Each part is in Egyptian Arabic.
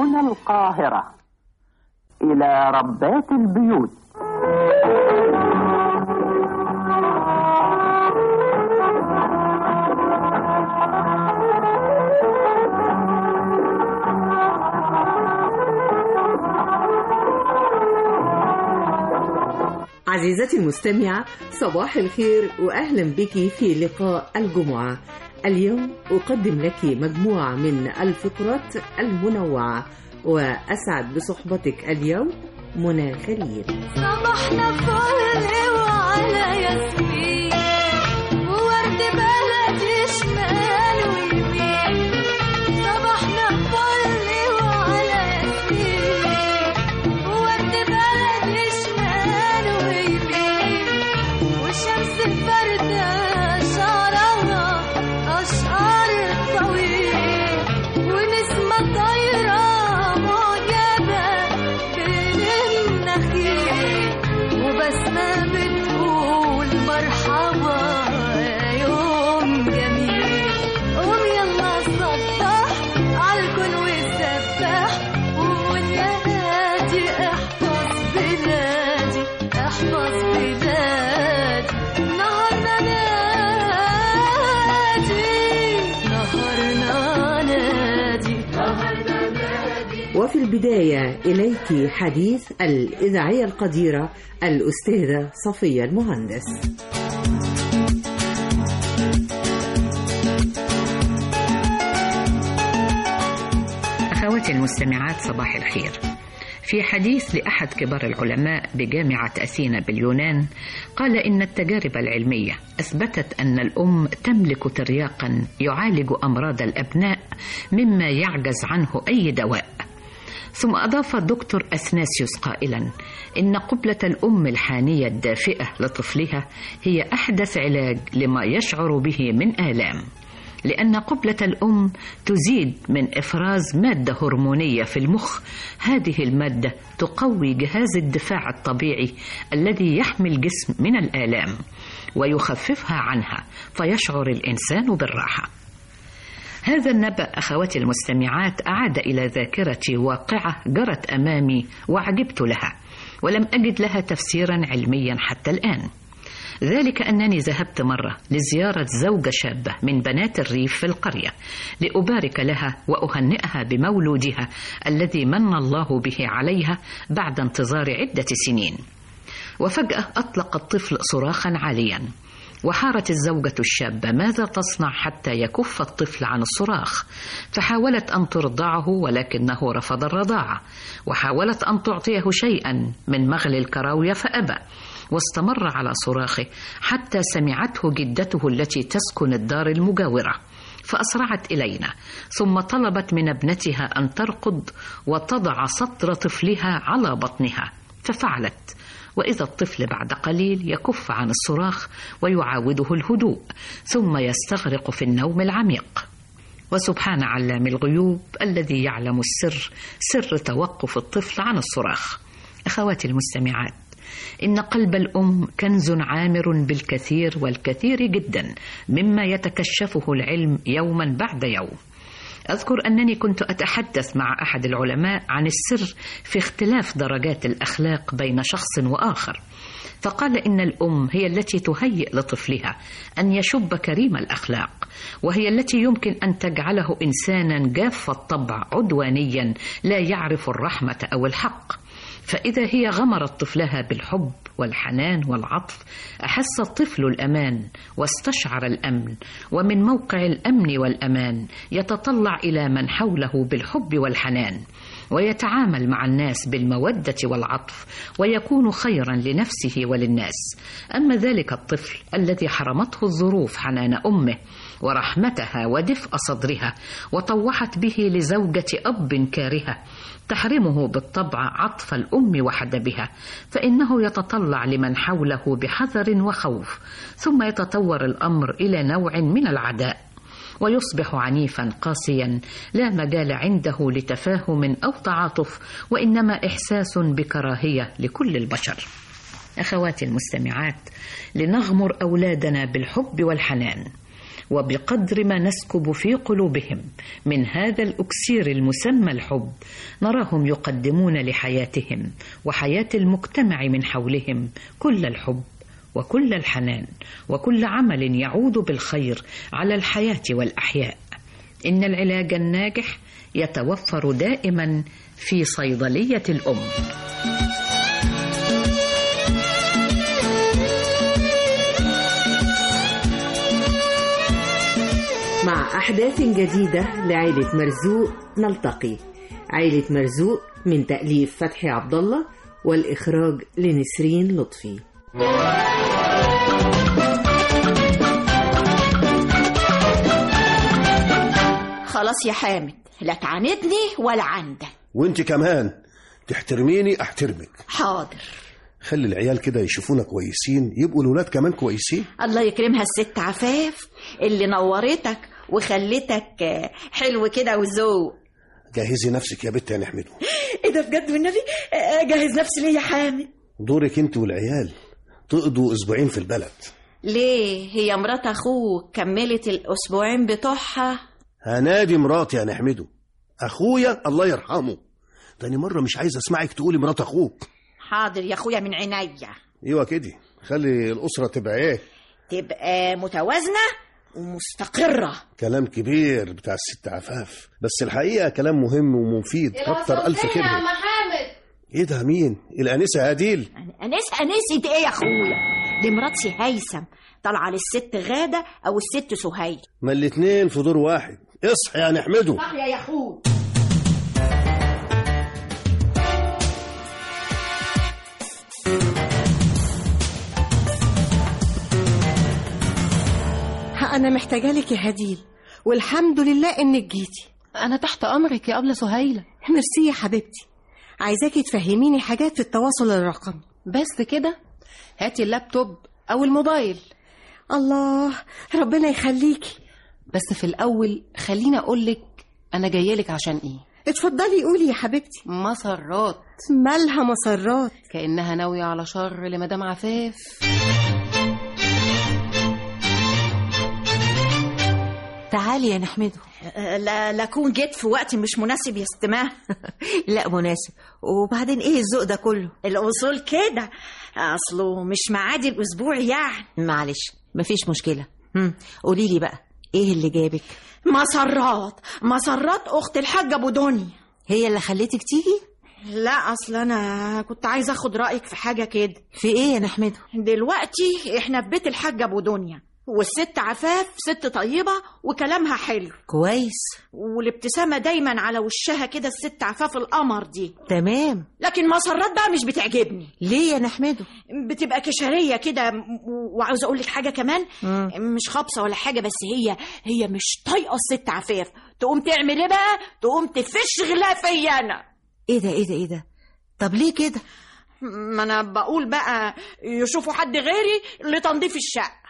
هنا القاهرة إلى ربات البيوت عزيزتي المستمعة صباح الخير وأهلا بك في لقاء الجمعة اليوم أقدم لك مجموعة من الفقرات المنوعة وأسعد بصحبتك اليوم منى خليل صباحنا فل وعلى ياسمين وورد بلدي شمال ويمين صباحنا فل وعلى ياسمين وورد بلدي شمال ويمين والشمس الباردة شعرها أشعار طويل ونسمة طايرة معجبة بين النخيل وبسمة بتقول مرحبا يا يوم جميل قوم يلا صبح عالكل وسبح وقول يا هادي احفظ بلادي احفظ بلادي نهارنا نادي نهارنا نادي نهارنا نادي وفي البداية إليك حديث الإذاعية القديرة الأستاذة صفية المهندس أخواتي المستمعات صباح الخير في حديث لأحد كبار العلماء بجامعة أثينا باليونان قال إن التجارب العلمية أثبتت أن الأم تملك ترياقا يعالج أمراض الأبناء مما يعجز عنه أي دواء ثم أضاف الدكتور أثناسيوس قائلا إن قبلة الأم الحانية الدافئة لطفلها هي أحدث علاج لما يشعر به من آلام لأن قبلة الأم تزيد من إفراز مادة هرمونية في المخ هذه المادة تقوي جهاز الدفاع الطبيعي الذي يحمي الجسم من الآلام ويخففها عنها فيشعر الإنسان بالراحة هذا النبأ أخواتي المستمعات أعاد إلى ذاكرتي واقعة جرت أمامي وعجبت لها ولم أجد لها تفسيرا علميا حتى الآن ذلك أنني ذهبت مرة لزيارة زوجة شابة من بنات الريف في القرية لأبارك لها وأهنئها بمولودها الذي من الله به عليها بعد انتظار عدة سنين وفجأة أطلق الطفل صراخا عاليا وحارت الزوجة الشابة ماذا تصنع حتى يكف الطفل عن الصراخ فحاولت أن ترضعه ولكنه رفض الرضاعة وحاولت أن تعطيه شيئا من مغل الكراوية فأبى واستمر على صراخه حتى سمعته جدته التي تسكن الدار المجاورة فأسرعت إلينا ثم طلبت من ابنتها أن ترقد وتضع سطر طفلها على بطنها ففعلت وإذا الطفل بعد قليل يكف عن الصراخ ويعاوده الهدوء ثم يستغرق في النوم العميق وسبحان علام الغيوب الذي يعلم السر سر توقف الطفل عن الصراخ أخواتي المستمعات إن قلب الأم كنز عامر بالكثير والكثير جدا مما يتكشفه العلم يوما بعد يوم أذكر أنني كنت أتحدث مع أحد العلماء عن السر في اختلاف درجات الأخلاق بين شخص وآخر فقال إن الأم هي التي تهيئ لطفلها أن يشب كريم الأخلاق وهي التي يمكن أن تجعله إنسانا جاف الطبع عدوانيا لا يعرف الرحمة أو الحق فإذا هي غمرت طفلها بالحب والحنان والعطف أحس الطفل الأمان واستشعر الأمن ومن موقع الأمن والأمان يتطلع إلى من حوله بالحب والحنان ويتعامل مع الناس بالمودة والعطف ويكون خيرا لنفسه وللناس أما ذلك الطفل الذي حرمته الظروف حنان أمه ورحمتها ودفء صدرها وطوحت به لزوجة أب كارهة تحرمه بالطبع عطف الأم وحدبها فإنه يتطلع لمن حوله بحذر وخوف ثم يتطور الأمر إلى نوع من العداء ويصبح عنيفا قاسيا لا مجال عنده لتفاهم أو تعاطف وإنما إحساس بكراهية لكل البشر أخواتي المستمعات لنغمر أولادنا بالحب والحنان وبقدر ما نسكب في قلوبهم من هذا الأكسير المسمى الحب نراهم يقدمون لحياتهم وحياة المجتمع من حولهم كل الحب وكل الحنان وكل عمل يعود بالخير على الحياة والأحياء إن العلاج الناجح يتوفر دائما في صيدلية الأم مع أحداث جديدة لعائلة مرزوق نلتقي عائلة مرزوق من تأليف فتحي عبد الله والإخراج لنسرين لطفي خلاص يا حامد لا تعاندني ولا عندك وانت كمان تحترميني احترمك حاضر خلي العيال كده يشوفونا كويسين يبقوا الولاد كمان كويسين الله يكرمها الست عفاف اللي نورتك وخلتك آه، حلو كده وذوق جهزي نفسك يا بت يا نحمده ايه ده بجد والنبي آه، اجهز نفسي ليه يا حامد دورك انت والعيال تقضوا اسبوعين في البلد ليه هي مرات اخوك كملت الاسبوعين بتوعها هنادي مراتي يا نحمده اخويا الله يرحمه تاني مره مش عايز اسمعك تقولي مرات اخوك حاضر يا اخويا من عينيا ايوه كده خلي الاسره تبقى ايه تبقى متوازنه ومستقره كلام كبير بتاع الست عفاف بس الحقيقه كلام مهم ومفيد كتر الف خير حامد ايه ده مين الانسه هديل انس انسة ايه يا اخويا دي مراتي هيثم طالعه للست غاده او الست سهيل ما الاتنين في دور واحد اصحى يا نحمده صح يا اخويا أنا محتاجة لك يا هديل والحمد لله إنك جيتي انا تحت امرك يا ابله سهيله ميرسي يا حبيبتي عايزاكي تفهميني حاجات في التواصل الرقمي بس كده هاتي اللابتوب او الموبايل الله ربنا يخليكي بس في الاول خليني اقولك انا جايلك عشان ايه اتفضلي قولي يا حبيبتي مسرات مالها مسرات كانها ناويه على شر لمدام عفاف تعالي يا نحمده لا لا اكون جيت في وقت مش مناسب يا استماه لا مناسب وبعدين ايه الذوق ده كله الاصول كده اصله مش معادي الاسبوع يعني معلش مفيش مشكله هم، قولي لي بقى ايه اللي جابك مسرات مسرات اخت الحاج ابو دنيا هي اللي خليتك تيجي لا اصل انا كنت عايزه اخد رايك في حاجه كده في ايه يا نحمده دلوقتي احنا في بيت الحاج ابو دنيا والست عفاف ست طيبة وكلامها حلو كويس والابتسامة دايما على وشها كده الست عفاف القمر دي تمام لكن مسرات بقى مش بتعجبني ليه يا نحمده بتبقى كشرية كده م- وعاوزة أقول لك حاجة كمان مم. مش خابصة ولا حاجة بس هي هي مش طايقة الست عفاف تقوم تعمل إيه بقى تقوم تفش غلاها فيا أنا ايه ده ايه ده ايه ده طب ليه كده ما أنا بقول بقى يشوفوا حد غيري لتنظيف الشقة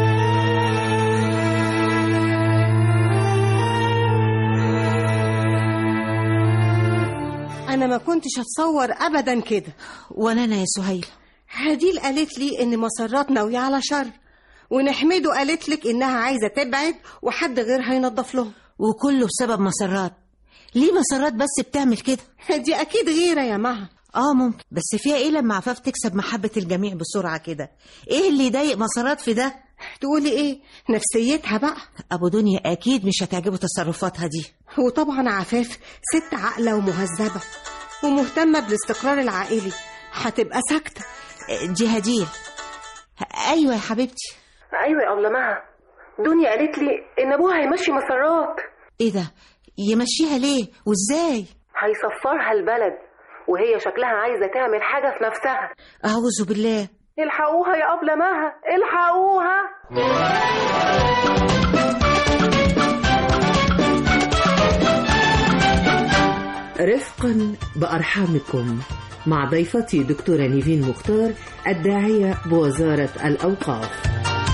أنا ما كنتش أتصور أبدا كده ولا انا يا سهيل هديل قالت لي إن مسرات ناوية على شر ونحمده قالت لك إنها عايزة تبعد وحد غيرها ينظف لهم وكله بسبب مسرات ليه مسرات بس بتعمل كده دي أكيد غيرة يا مها اه ممكن بس فيها ايه لما عفاف تكسب محبة الجميع بسرعة كده ايه اللي يضايق مسارات في ده تقولي إيه نفسيتها بقى ابو دنيا اكيد مش هتعجبه تصرفاتها دي وطبعا عفاف ست عاقلة ومهذبة ومهتمة بالاستقرار العائلي هتبقى ساكتة دي هديل ايوه يا حبيبتي أيوة يا أبلة مها دنيا قالت لي إن أبوها هيمشي مسرات ايه ده يمشيها ليه وازاي هيصفرها البلد وهي شكلها عايزة تعمل حاجة في نفسها اعوذ بالله الحقوها يا أبلة مها الحقوها رفقا بأرحامكم مع ضيفتي دكتورة نيفين مختار الداعية بوزارة الأوقاف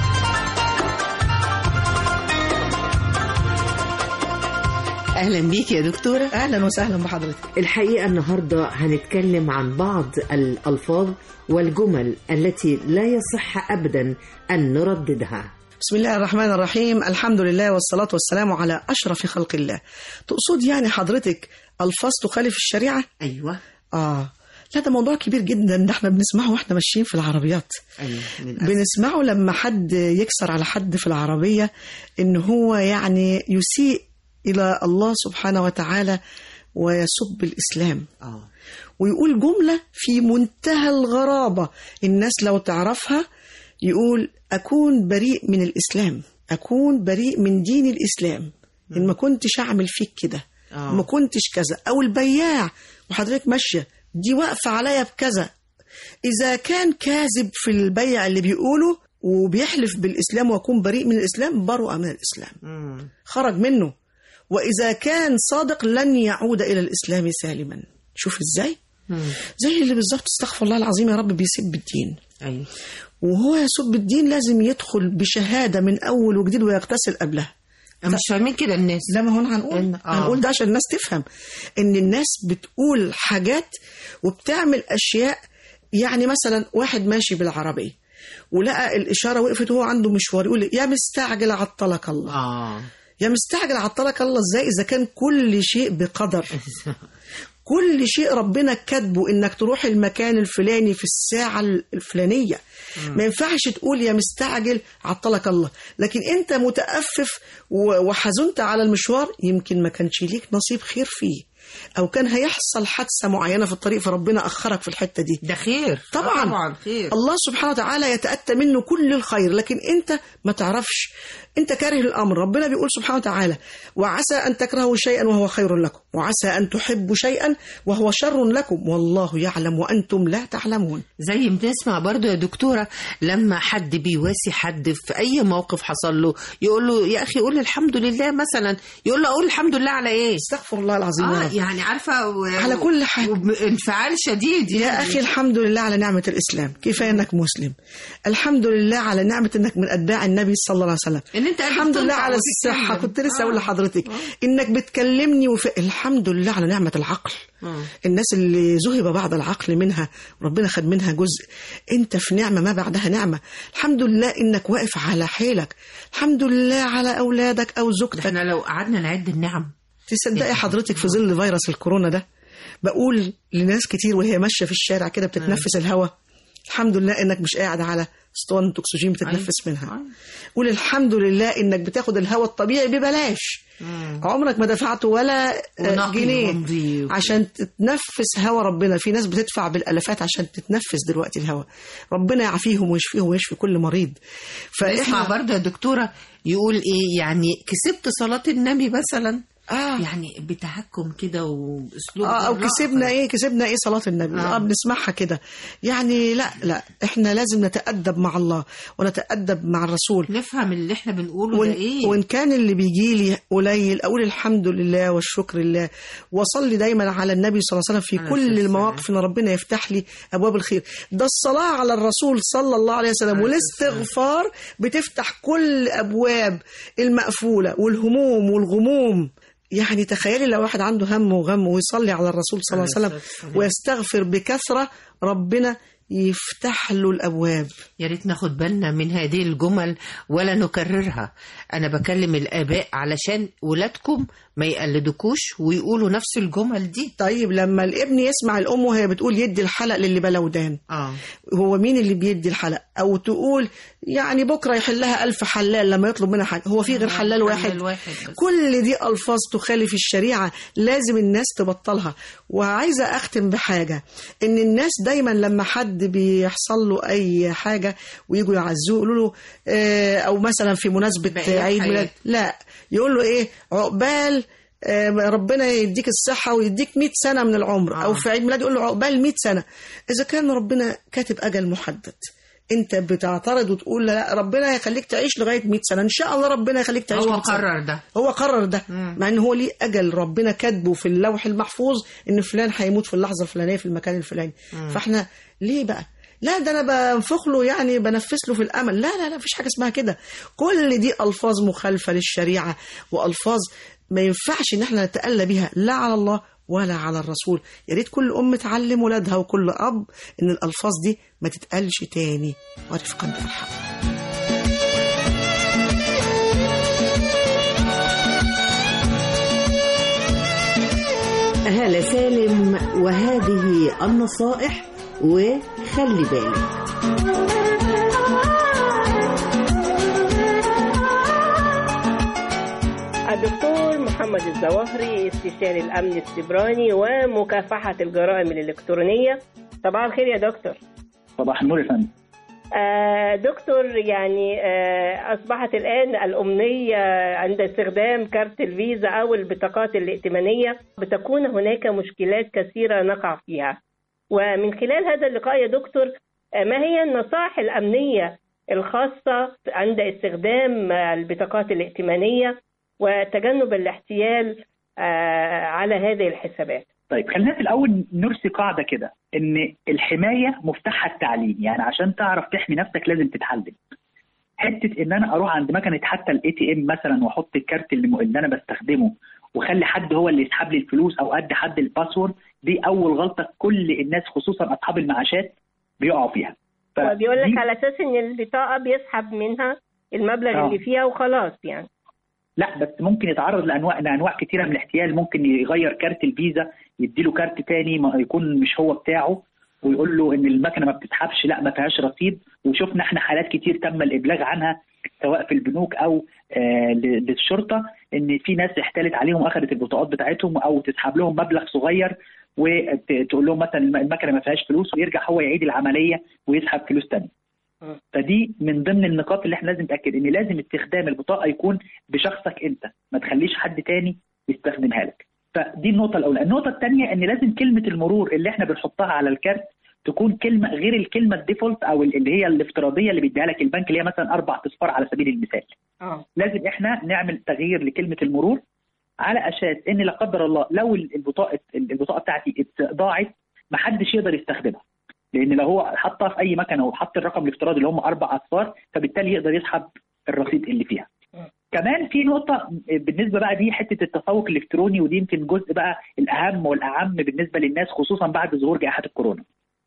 أهلا بيك يا دكتورة اهلا وسهلا بحضرتك الحقيقة النهاردة هنتكلم عن بعض الألفاظ والجمل التي لا يصح أبدا أن نرددها بسم الله الرحمن الرحيم الحمد لله والصلاة والسلام على أشرف خلق الله تقصد يعني حضرتك ألفاظ تخالف الشريعة؟ ايوه آه لا ده موضوع كبير جدا ده احنا بنسمعه واحنا ماشيين في العربيات ايوه للأسف. بنسمعه لما حد يكسر على حد في العربية ان هو يعني يسيء الى الله سبحانه وتعالى ويسب الاسلام اه ويقول جملة في منتهى الغرابة الناس لو تعرفها يقول أكون بريء من الإسلام أكون بريء من دين الإسلام إن ما كنتش أعمل فيك كده آه. ما كنتش كذا أو البياع وحضرتك ماشية دي واقفة عليا بكذا إذا كان كاذب في البيع اللي بيقوله وبيحلف بالإسلام وأكون بريء من الإسلام برؤ من الإسلام مم. خرج منه وإذا كان صادق لن يعود إلى الإسلام سالما شوف إزاي مم. زي اللي بالظبط استغفر الله العظيم يا رب بيسب الدين ايوه وهو يسب الدين لازم يدخل بشهادة من أول وجديد ويغتسل قبلها مش فاهمين كده الناس لا ما هو هنقول إن- آه. هنقول ده عشان الناس تفهم ان الناس بتقول حاجات وبتعمل اشياء يعني مثلا واحد ماشي بالعربيه ولقى الاشاره وقفت وهو عنده مشوار يقول يا مستعجل عطلك الله اه يا مستعجل عطلك الله ازاي اذا كان كل شيء بقدر كل شيء ربنا كاتبه انك تروح المكان الفلاني في الساعة الفلانية ما ينفعش تقول يا مستعجل عطلك الله لكن انت متأفف و- وحزنت على المشوار يمكن ما كانش ليك نصيب خير فيه او كان هيحصل حادثة معينة في الطريق فربنا اخرك في الحتة دي ده خير طبعا آه طبعا خير الله سبحانه وتعالى يتأتى منه كل الخير لكن انت ما تعرفش انت كاره الامر ربنا بيقول سبحانه وتعالى وعسى ان تكرهوا شيئا وهو خير لكم وعسى ان تحبوا شيئا وهو شر لكم والله يعلم وانتم لا تعلمون زي ما بنسمع برضو يا دكتورة لما حد بيواسي حد في أي موقف حصل له يقول له يا أخي قول الحمد لله مثلا يقول له أقول الحمد لله على إيه؟ استغفر الله العظيم يا آه رب. يعني عارفة و... على كل حال. انفعال شديد يا يعني. أخي الحمد لله على نعمة الإسلام كفاية أنك مسلم الحمد لله على نعمة أنك من أتباع النبي صلى الله عليه وسلم إن أنت قادر الحمد لله تنطق على وتتكلم. الصحة كنت لسه أقول آه. لحضرتك إنك بتكلمني وف... الحمد لله على نعمة العقل آه. الناس اللي ذهب بعض العقل منها ربنا خد منها جزء انت في نعمة ما بعدها نعمة الحمد لله انك واقف على حيلك الحمد لله على اولادك او ده زوجتك احنا لو قعدنا نعد النعم تصدقي حضرتك في ظل فيروس الكورونا ده بقول لناس كتير وهي ماشيه في الشارع كده بتتنفس الهواء الحمد لله انك مش قاعد على اسطوانه اكسجين بتتنفس منها قول الحمد لله انك بتاخد الهواء الطبيعي ببلاش عمرك ما دفعت ولا آه، ونقي جنيه ونظيف. عشان تتنفس هواء ربنا في ناس بتدفع بالالافات عشان تتنفس دلوقتي الهواء ربنا يعافيهم ويشفيهم ويشفي كل مريض اسمع برضه يا دكتورة يقول إيه يعني كسبت صلاة النبي مثلا آه. يعني بتهكم كده واسلوب اه او بالراحة. كسبنا ايه كسبنا ايه صلاه النبي آه. اه, بنسمعها كده يعني لا لا احنا لازم نتادب مع الله ونتادب مع الرسول نفهم اللي احنا بنقوله وإن, ده ايه وان كان اللي بيجي لي قليل اقول الحمد لله والشكر لله واصلي دايما على النبي صلى الله عليه وسلم في عليه كل الصلاة المواقف ان ربنا يفتح لي ابواب الخير ده الصلاه على الرسول صلى الله عليه وسلم عليه والاستغفار بتفتح كل ابواب المقفوله والهموم والغموم يعني تخيلي لو واحد عنده هم وغم ويصلي على الرسول صلى الله عليه وسلم ويستغفر بكثره ربنا يفتح له الابواب يا ريت ناخد بالنا من هذه الجمل ولا نكررها انا بكلم الاباء علشان ولادكم ما يقلدوكوش ويقولوا نفس الجمل دي طيب لما الابن يسمع الام وهي بتقول يدي الحلق للي بلودان اه هو مين اللي بيدي الحلق او تقول يعني بكره يحلها ألف حلال لما يطلب منها حاجه هو في غير حلال واحد حلال واحد بس. كل دي الفاظ تخالف الشريعه لازم الناس تبطلها وعايزه اختم بحاجه ان الناس دايما لما حد بيحصل له اي حاجه ويجوا يعزوه يقولوا له آه، او مثلا في مناسبه بقية عيد ميلاد حياته. لا يقول له ايه عقبال آه، ربنا يديك الصحة ويديك 100 سنة من العمر آه. أو في عيد ميلاد يقول له عقبال 100 سنة إذا كان ربنا كاتب أجل محدد أنت بتعترض وتقول لا ربنا يخليك تعيش لغاية 100 سنة إن شاء الله ربنا يخليك تعيش هو 100 سنة. قرر ده هو قرر ده مع ان هو ليه اجل ربنا كاتبه في اللوح المحفوظ ان فلان هيموت في اللحظه الفلانيه في المكان الفلاني فاحنا ليه بقى لا ده انا بنفخ له يعني بنفس له في الامل لا لا لا مفيش حاجه اسمها كده كل دي الفاظ مخالفه للشريعه والفاظ ما ينفعش ان احنا نتألى بها لا على الله ولا على الرسول يا ريت كل ام تعلم ولادها وكل اب ان الالفاظ دي ما تتقالش تاني ورفقا بالحق هالة سالم وهذه النصائح وخلي بالك الدكتور محمد الزواهري استشاري الأمن السيبراني ومكافحة الجرائم الإلكترونية صباح الخير يا دكتور صباح النور يا فندم آه دكتور يعني آه أصبحت الآن الأمنية عند استخدام كارت الفيزا أو البطاقات الائتمانية بتكون هناك مشكلات كثيرة نقع فيها ومن خلال هذا اللقاء يا دكتور آه ما هي النصائح الأمنية الخاصة عند استخدام البطاقات الائتمانية وتجنب الاحتيال على هذه الحسابات طيب خلينا في الاول نرسي قاعده كده ان الحمايه مفتاحها التعليم يعني عشان تعرف تحمي نفسك لازم تتعلم حته ان انا اروح عند مكنه حتى الاي تي ام مثلا واحط الكارت اللي, م... اللي انا بستخدمه واخلي حد هو اللي يسحب لي الفلوس او ادي حد الباسورد دي اول غلطه كل الناس خصوصا اصحاب المعاشات بيقعوا فيها وبيقول لك على اساس ان البطاقه بيسحب منها المبلغ آه. اللي فيها وخلاص يعني لا بس ممكن يتعرض لانواع لانواع كثيره من الاحتيال ممكن يغير كارت الفيزا يديله كارت تاني ما يكون مش هو بتاعه ويقول له ان المكنه ما بتسحبش لا ما فيهاش رصيد وشفنا احنا حالات كتير تم الابلاغ عنها سواء في البنوك او آه للشرطه ان في ناس احتالت عليهم واخذت البطاقات بتاعتهم او تسحب لهم مبلغ صغير وتقول لهم مثلا المكنه ما فيهاش فلوس ويرجع هو يعيد العمليه ويسحب فلوس تانية فدي من ضمن النقاط اللي احنا لازم نتاكد ان لازم استخدام البطاقه يكون بشخصك انت ما تخليش حد تاني يستخدمها لك فدي النقطه الاولى النقطه الثانيه ان لازم كلمه المرور اللي احنا بنحطها على الكارت تكون كلمه غير الكلمه الديفولت او اللي هي الافتراضيه اللي بيديها لك البنك اللي هي مثلا اربع اصفار على سبيل المثال اه لازم احنا نعمل تغيير لكلمه المرور على اساس ان لا قدر الله لو البطاقه البطاقه بتاعتي ضاعت ما حدش يقدر يستخدمها لان لو هو حطها في اي مكنه وحط الرقم الافتراضي اللي هم اربع اصفار فبالتالي يقدر يسحب الرصيد اللي فيها. كمان في نقطه بالنسبه بقى دي حته التسوق الالكتروني ودي يمكن جزء بقى الاهم والاعم بالنسبه للناس خصوصا بعد ظهور جائحه الكورونا.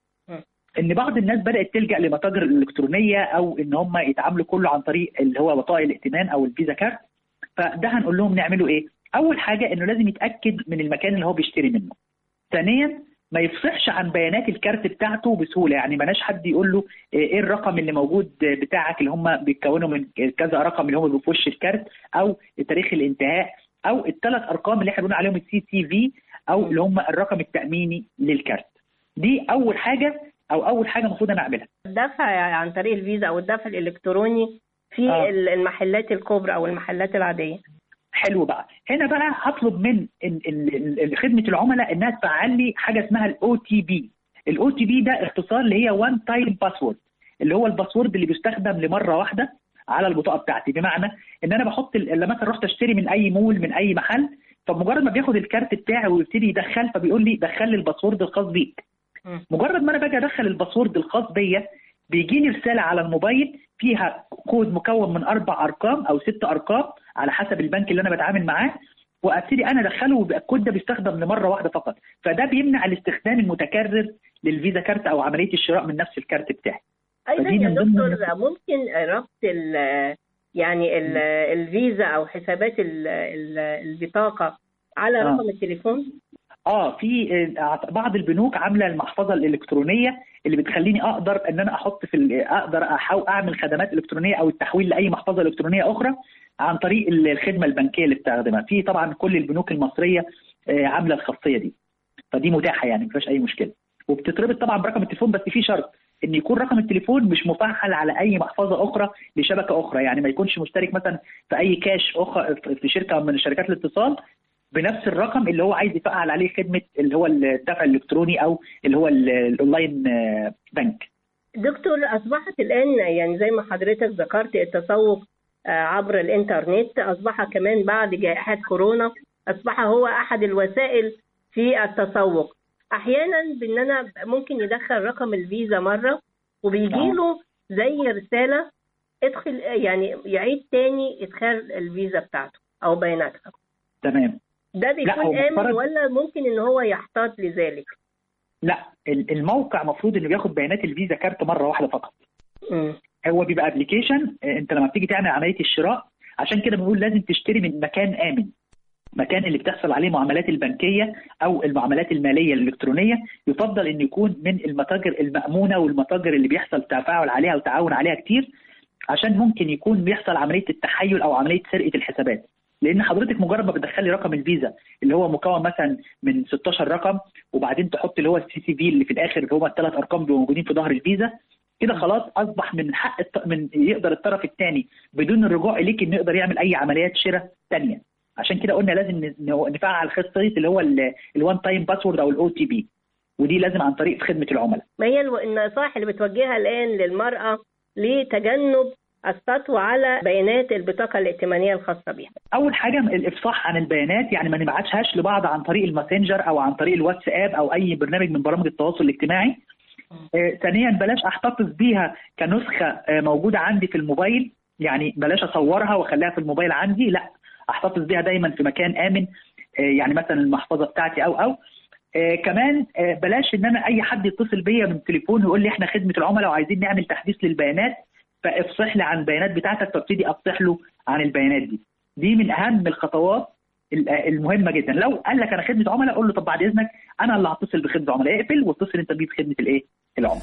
ان بعض الناس بدات تلجا لمتاجر الالكترونيه او ان هم يتعاملوا كله عن طريق اللي هو بطاقه الائتمان او الفيزا كارت فده هنقول لهم نعملوا ايه؟ اول حاجه انه لازم يتاكد من المكان اللي هو بيشتري منه. ثانيا ما يفصحش عن بيانات الكارت بتاعته بسهوله يعني مالناش حد يقول له ايه الرقم اللي موجود بتاعك اللي هم بيتكونوا من كذا رقم اللي هم بيبقوا في وش الكارت او تاريخ الانتهاء او الثلاث ارقام اللي احنا بنقول عليهم السي سي في او اللي هم الرقم التاميني للكارت دي اول حاجه او اول حاجه المفروض انا اعملها الدفع عن طريق الفيزا او الدفع الالكتروني في آه. المحلات الكبرى او المحلات العاديه حلو بقى هنا بقى هطلب من ال- ال- ال- خدمه العملاء انها تفعل لي حاجه اسمها الاو تي بي الاو تي بي ده اختصار اللي هي وان تايم باسورد اللي هو الباسورد اللي بيستخدم لمره واحده على البطاقه بتاعتي بمعنى ان انا بحط ال- لما مثلا رحت اشتري من اي مول من اي محل فمجرد ما بياخد الكارت بتاعي ويبتدي يدخل فبيقول لي دخل لي الباسورد الخاص بيك مجرد ما انا باجي ادخل الباسورد الخاص بيا بيجي لي رساله على الموبايل فيها كود مكون من اربع ارقام او ست ارقام على حسب البنك اللي انا بتعامل معاه وابتدي انا ادخله ويبقى الكود ده بيستخدم لمره واحده فقط فده بيمنع الاستخدام المتكرر للفيزا كارت او عمليه الشراء من نفس الكارت بتاعي ايضا فدي يا من ضمن دكتور ممكن ربط ال يعني ال الفيزا او حسابات ال- ال- البطاقه على آه. رقم التليفون اه في آه، بعض البنوك عامله المحفظه الالكترونيه اللي بتخليني اقدر ان انا احط في ال- اقدر أحاول اعمل خدمات الكترونيه او التحويل لاي محفظه الكترونيه اخرى عن طريق ال- الخدمه البنكيه اللي بستخدمها في طبعا كل البنوك المصريه آه، عامله الخاصيه دي فدي متاحه يعني ما فيهاش اي مشكله وبتتربط طبعا برقم التليفون بس في شرط ان يكون رقم التليفون مش مفعل على اي محفظه اخرى لشبكه اخرى يعني ما يكونش مشترك مثلا في اي كاش اخرى في شركه من شركات الاتصال بنفس الرقم اللي هو عايز يفعل عليه خدمه اللي هو الدفع الالكتروني او اللي هو ال- الاونلاين آه، بنك دكتور اصبحت الان يعني زي ما حضرتك ذكرت التسوق آه، عبر الانترنت اصبح كمان بعد جائحه كورونا اصبح هو احد الوسائل في التسوق احيانا بان انا ممكن يدخل رقم الفيزا مره وبيجي له زي رساله ادخل يعني يعيد تاني ادخال الفيزا بتاعته او بياناتها تمام ده لا، بيكون هو امن مفترض- ولا ممكن ان هو يحتاط لذلك لا ال- الموقع المفروض انه بياخد بيانات الفيزا كارت مره واحده فقط مم. هو بيبقى ابلكيشن انت لما بتيجي تعمل عمليه الشراء عشان كده بنقول لازم تشتري من مكان امن المكان اللي بتحصل عليه معاملات البنكيه او المعاملات الماليه الالكترونيه يفضل ان يكون من المتاجر المامونه والمتاجر اللي بيحصل تفاعل عليها وتعاون عليها كتير عشان ممكن يكون بيحصل عمليه التحيل او عمليه سرقه الحسابات لان حضرتك مجرد ما بتدخلي رقم الفيزا اللي هو مكون مثلا من 16 رقم وبعدين تحط اللي هو السي سي في اللي في الاخر اللي هو الثلاث ارقام اللي موجودين في ظهر الفيزا كده خلاص اصبح من حق الط... من يقدر الطرف الثاني بدون الرجوع اليك انه يقدر يعمل اي عمليات شراء ثانيه عشان كده قلنا لازم ن- نفعل خاصيه اللي هو الوان تايم باسورد او الاو تي بي ودي لازم عن طريق خدمه العملاء ما هي الو- النصائح اللي بتوجهها الآن للمرأة لتجنب السطو على بيانات البطاقة الائتمانية الخاصة بها اول حاجه الافصاح عن البيانات يعني ما نبعتهاش لبعض عن طريق الماسنجر او عن طريق الواتساب او اي برنامج من برامج التواصل الاجتماعي آه، ثانيا بلاش احتفظ بيها كنسخه آه، موجوده عندي في الموبايل يعني بلاش اصورها واخليها في الموبايل عندي لا احتفظ بيها دايما في مكان امن آه، يعني مثلا المحفظه بتاعتي او او آه كمان آه بلاش ان انا اي حد يتصل بيا من التليفون ويقول لي احنا خدمه العملاء وعايزين نعمل تحديث للبيانات فافصح لي عن البيانات بتاعتك فابتدي افصح له عن البيانات دي دي من اهم الخطوات ال- المهمه جدا لو قال لك انا خدمه عملاء قول له طب بعد اذنك انا اللي هتصل بخدمه عملاء اقفل واتصل انت بيه بخدمه الايه العملاء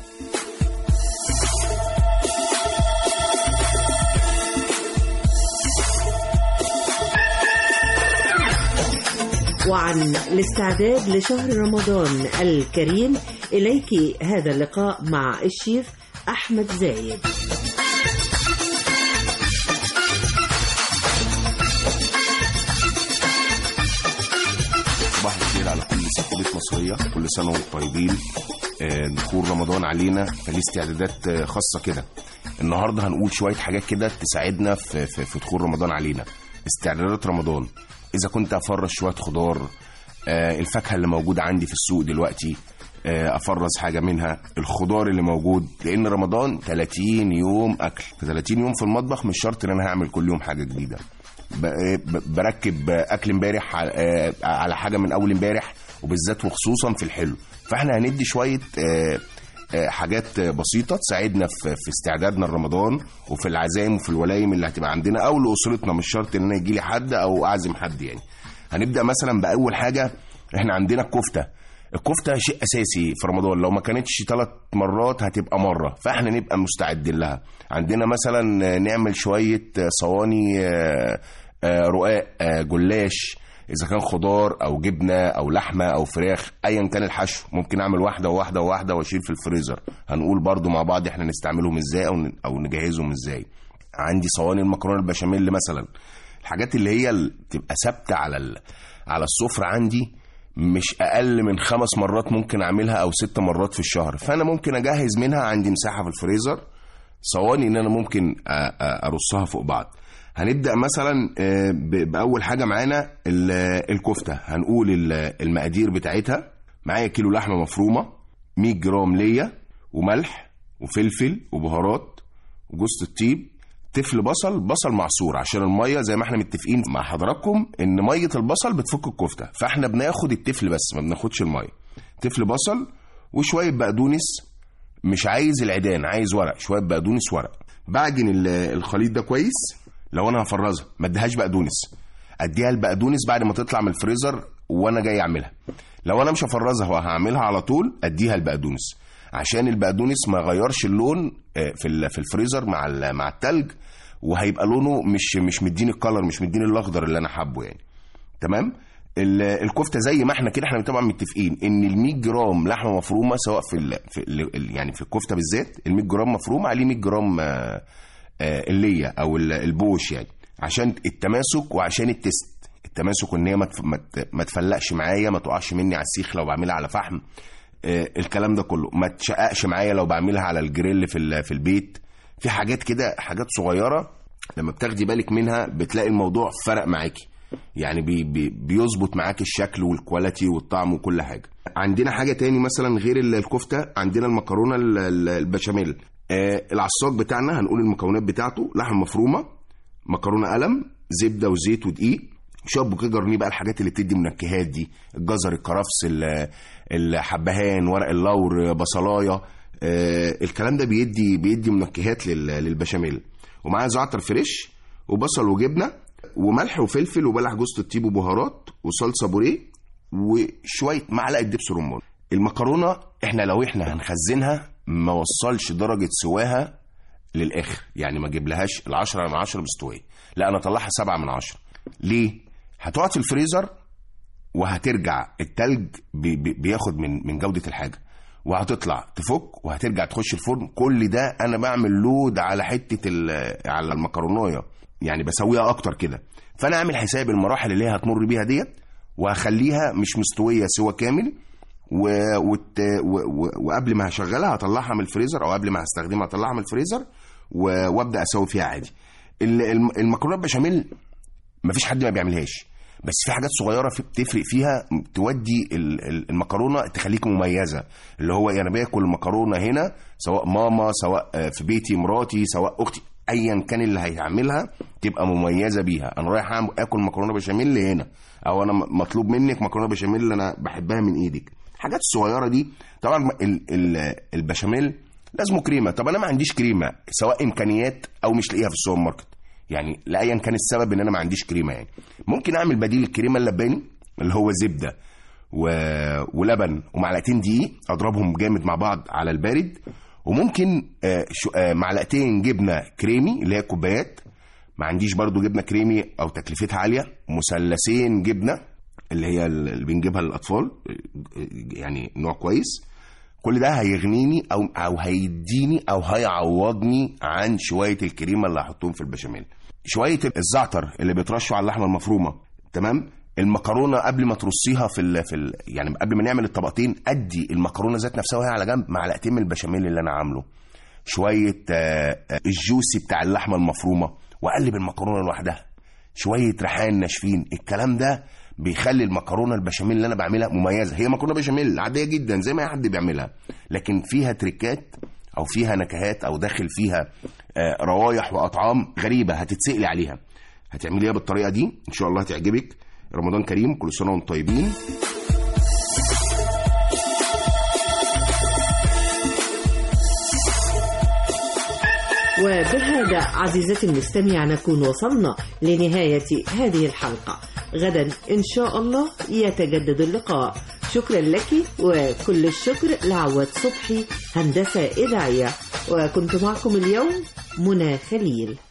وعن الاستعداد لشهر رمضان الكريم إليك هذا اللقاء مع الشيف أحمد زايد صباح الخير على كل ست بيت مصرية كل سنة وانتم طيبين آه، دخول رمضان علينا فليه استعدادات آه، خاصة كده النهاردة هنقول شوية حاجات كده تساعدنا في, في, في دخول رمضان علينا استعدادات رمضان إذا كنت أفرز شوية خضار آه، الفاكهة اللي موجودة عندي في السوق دلوقتي آه، أفرز حاجة منها الخضار اللي موجود لأن رمضان 30 يوم أكل في 30 يوم في المطبخ مش شرط إن أنا هعمل كل يوم حاجة جديدة ب- ب- بركب اكل امبارح على- آه، على حاجه من اول امبارح وبالذات وخصوصا في الحلو فاحنا هندي شويه آه، آه، حاجات بسيطه تساعدنا في في استعدادنا لرمضان وفي العزايم وفي الولايم اللي هتبقى عندنا او لاسرتنا مش شرط ان انا يجي لي حد او اعزم حد يعني هنبدا مثلا باول حاجه احنا عندنا الكفته الكفته شيء اساسي في رمضان لو ما كانتش ثلاث مرات هتبقى مره فاحنا نبقى مستعدين لها عندنا مثلا نعمل شويه صواني آه، آه، رقاق آه، جلاش اذا كان خضار او جبنه او لحمه او فراخ ايا كان الحشو ممكن اعمل واحده وواحده وواحده واشيل في الفريزر هنقول برضو مع بعض احنا نستعملهم ازاي او ن- او نجهزهم ازاي عندي صواني المكرونه البشاميل مثلا الحاجات اللي هي ال- تبقى ثابته على ال... على السفره عندي مش اقل من خمس مرات ممكن اعملها او ست مرات في الشهر فانا ممكن اجهز منها عندي مساحه في الفريزر صواني ان انا ممكن أ- أ- ارصها فوق بعض هنبدا مثلا آه، ب- باول حاجه معانا ال- الكفته هنقول ال- المقادير بتاعتها معايا كيلو لحمه مفرومه 100 جرام ليا وملح وفلفل وبهارات وجوز الطيب تفل بصل بصل معصور عشان الميه زي ما احنا متفقين مع حضراتكم ان ميه البصل بتفك الكفته فاحنا بناخد التفل بس ما بناخدش الميه تفل بصل وشويه بقدونس مش عايز العيدان عايز ورق شويه بقدونس ورق بعجن ال- الخليط ده كويس لو انا هفرزها ما اديهاش بقدونس اديها البقدونس بعد ما تطلع من الفريزر وانا جاي اعملها لو انا مش هفرزها وهعملها على طول اديها البقدونس عشان البقدونس ما يغيرش اللون آه، في ال- في الفريزر مع ال- مع التلج وهيبقى لونه مش مش مديني الكلر مش مديني الاخضر اللي انا حابه يعني تمام ال- الكفته زي ما احنا كده احنا طبعا متفقين ان ال 100 جرام لحمه مفرومه سواء في ال في ال يعني في الكفته بالذات ال 100 جرام مفرومه عليه 100 جرام آه، آه، الليه او ال- البوش يعني عشان التماسك وعشان التست التماسك ان هي ما تف- ما ت- ما تفلقش معايا ما تقعش مني على السيخ لو بعملها على فحم آه، الكلام ده كله ما تشققش معايا لو بعملها على الجريل في ال- في البيت في حاجات كده حاجات صغيره لما بتاخدي بالك منها بتلاقي الموضوع فرق معاكي يعني بي بي بيظبط معاك الشكل والكواليتي والطعم وكل حاجه عندنا حاجه تاني مثلا غير ال- الكفته عندنا المكرونه ال- ال- البشاميل آه العصاج بتاعنا هنقول المكونات بتاعته لحم مفرومه مكرونه قلم زبده وزيت ودقيق شويه بوكيه جرنيه بقى الحاجات اللي بتدي منكهات دي الجزر الكرفس ال- الحبهان ورق اللور بصلايه آه الكلام ده بيدي بيدي منكهات لل- للبشاميل ومعاه زعتر فريش وبصل وجبنه وملح وفلفل وبلح جوز الطيب وبهارات وصلصه بوريه وشويه معلقه دبس رمان المكرونه احنا لو احنا هنخزنها ما وصلش درجه سواها للاخر يعني ما اجيبلهاش العشرة من عشرة مستويه لا انا اطلعها سبعة من عشرة ليه هتقعد في الفريزر وهترجع التلج بي بي بياخد من من جوده الحاجه وهتطلع تفك وهترجع تخش الفرن كل ده انا بعمل لود على حته ال- على المكرونايه يعني بسويها اكتر كده فانا اعمل حساب المراحل اللي هي هتمر بيها ديت وهخليها مش مستويه سوا كامل و... وت... و... و... وقبل ما هشغلها هطلعها من الفريزر او قبل ما هستخدمها هطلعها من الفريزر و... وابدا اسوي فيها عادي ال- الم- المكرونه البشاميل مفيش حد ما بيعملهاش بس في حاجات صغيره في بتفرق فيها تودي ال- ال- المكرونه تخليك مميزه اللي هو انا باكل مكرونه هنا سواء ماما سواء آه، في بيتي مراتي سواء اختي ايا كان اللي هيعملها تبقى مميزه بيها انا رايح أعمل- اكل مكرونه بشاميل هنا او انا م- مطلوب منك مكرونه بشاميل اللي انا بحبها من ايدك الحاجات الصغيره دي طبعا ال- ال- البشاميل لازمه كريمه طب انا ما عنديش كريمه سواء امكانيات او مش لاقيها في السوبر ماركت يعني لايا كان السبب ان انا ما عنديش كريمه يعني ممكن اعمل بديل الكريمه اللباني اللي هو زبده و... ولبن ومعلقتين دقيق اضربهم جامد مع بعض على البارد وممكن آه شو... آه معلقتين جبنه كريمي اللي هي كوبايات ما عنديش برضو جبنه كريمي او تكلفتها عاليه مثلثين جبنه اللي هي اللي بنجيبها للاطفال يعني نوع كويس كل ده هيغنيني او او هيديني او هيعوضني عن شويه الكريمه اللي هحطهم في البشاميل شويه الزعتر اللي بيترشوا على اللحمه المفرومه تمام المكرونه قبل ما ترصيها في ال في ال يعني قبل ما نعمل الطبقتين ادي المكرونه ذات نفسها وهي على جنب معلقتين من البشاميل اللي انا عامله شويه آه، آه، الجوسي بتاع اللحمه المفرومه واقلب المكرونه لوحدها شويه ريحان ناشفين الكلام ده بيخلي المكرونه البشاميل اللي انا بعملها مميزه هي مكرونه بشاميل عاديه جدا زي ما اي حد بيعملها لكن فيها تريكات او فيها نكهات او داخل فيها آه، روايح واطعام غريبه هتتسالي عليها هتعمليها بالطريقه دي ان شاء الله هتعجبك رمضان كريم كل سنه وانتم طيبين وبهذا عزيزتي المستمع نكون وصلنا لنهاية هذه الحلقة غدا إن شاء الله يتجدد اللقاء شكرا لك وكل الشكر لعواد صبحي هندسة إذاعية وكنت معكم اليوم منى خليل